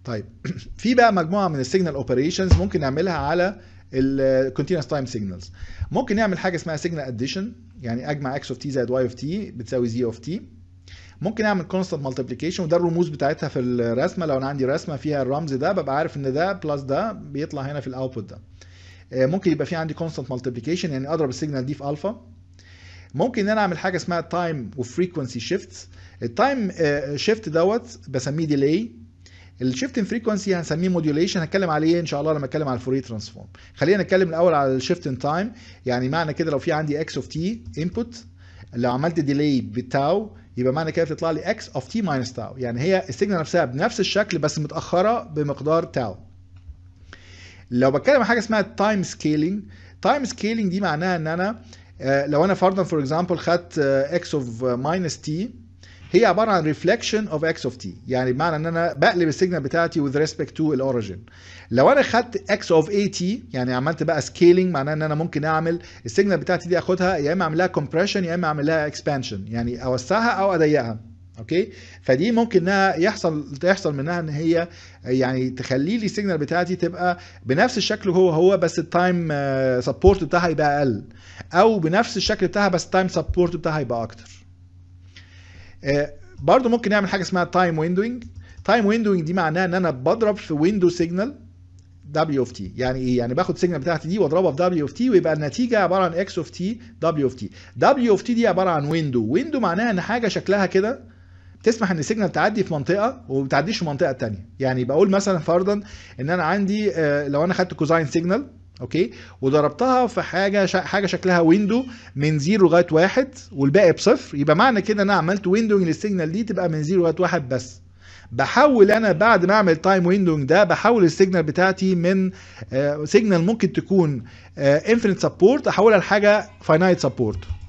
طيب في بقى مجموعه من السيجنال اوبريشنز ممكن نعملها على الكونتينوس تايم سيجنالز ممكن نعمل حاجه اسمها سيجنال اديشن يعني اجمع اكس اوف تي زائد واي اوف تي بتساوي زي اوف تي ممكن اعمل كونستانت مالتيبليكيشن وده الرموز بتاعتها في الرسمه لو انا عندي رسمه فيها الرمز ده ببقى عارف ان ده بلس ده بيطلع هنا في الاوتبوت ده ممكن يبقى في عندي كونستانت مالتيبليكيشن يعني اضرب السيجنال دي في الفا ممكن ان انا اعمل حاجه اسمها تايم وفريكونسي شيفت التايم شيفت دوت بسميه ديلي الشيفت ان فريكونسي هنسميه موديوليشن هتكلم عليه ان شاء الله لما اتكلم على الفوري ترانسفورم خلينا نتكلم الاول على الشيفت ان تايم يعني معنى كده لو في عندي اكس اوف تي انبوت لو عملت ديلي بتاو يبقى معنى كده بتطلع لي اكس اوف تي ماينس تاو يعني هي السيجنال نفسها بنفس الشكل بس متاخره بمقدار تاو لو بتكلم عن حاجه اسمها تايم سكيلينج تايم سكيلينج دي معناها ان انا لو انا فرضا فور اكزامبل خدت اكس اوف ماينس تي هي عباره عن ريفلكشن اوف اكس اوف تي يعني بمعنى ان انا بقلب السيجنال بتاعتي with respect to الاوريجن لو انا خدت اكس اوف اي تي يعني عملت بقى سكيلينج معناه ان انا ممكن اعمل السيجنال بتاعتي دي اخدها يا اما اعمل لها كومبريشن يا اما اعمل لها اكسبانشن يعني اوسعها او اضيقها اوكي فدي ممكن انها يحصل يحصل منها ان هي يعني تخلي لي السيجنال بتاعتي تبقى بنفس الشكل هو هو بس التايم سبورت بتاعها يبقى اقل او بنفس الشكل بتاعها بس التايم سبورت بتاعها يبقى اكتر برضو ممكن نعمل حاجه اسمها تايم ويندوينج تايم ويندوينج دي معناها ان انا بضرب في ويندو سيجنال دبليو اوف تي يعني ايه يعني باخد السيجنال بتاعتي دي واضربها في دبليو اوف تي ويبقى النتيجه عباره عن اكس اوف تي دبليو اوف تي دبليو اوف تي دي عباره عن ويندو ويندو معناها ان حاجه شكلها كده تسمح ان السيجنال تعدي في منطقه وما بتعديش في منطقه ثانيه يعني بقول مثلا فرضا ان انا عندي لو انا خدت كوزاين سيجنال اوكي وضربتها في حاجه شا... حاجه شكلها ويندو من 0 لغايه 1 والباقي بصفر يبقى معنى كده ان انا عملت ويندوينج للسيجنال دي تبقى من 0 لغايه 1 بس بحول انا بعد ما اعمل تايم ويندوينج ده بحول السيجنال بتاعتي من سيجنال ممكن تكون انفينيت سبورت احولها لحاجه فاينايت سبورت